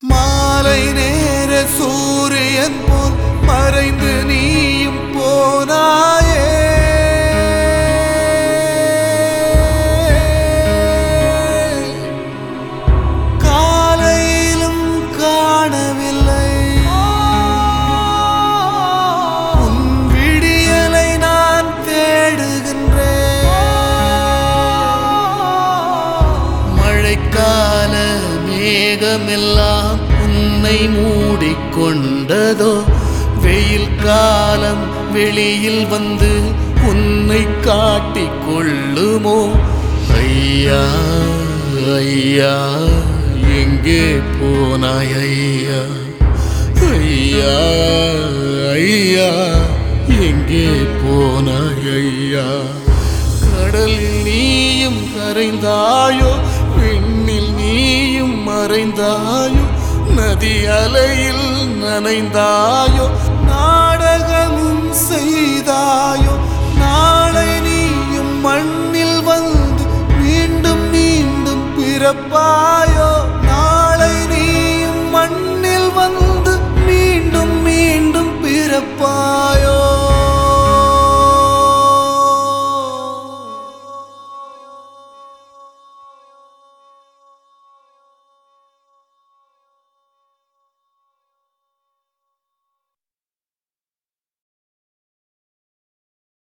மாலை நேர சூரியன் போல் மறைந்து நீயும் போனாயே காலையிலும் காணவில்லை உன் விடியலை நான் தேடுகின்றேன் மழைக்கால மேகமெல்லாம் உன்னை மூடிக்கொண்டதோ வெயில் காலம் வெளியில் வந்து உன்னை காட்டிக் கொள்ளுமோ ஐயா ஐயா எங்கே போனாய் ஐயா ஐயா ஐயா எங்கே போனாய் ஐயா கடலில் நீயும் கரைந்தாயோ விண்ணில் நீயும் மறைந்தாயோ நதி அலையில் நனைந்தாயோ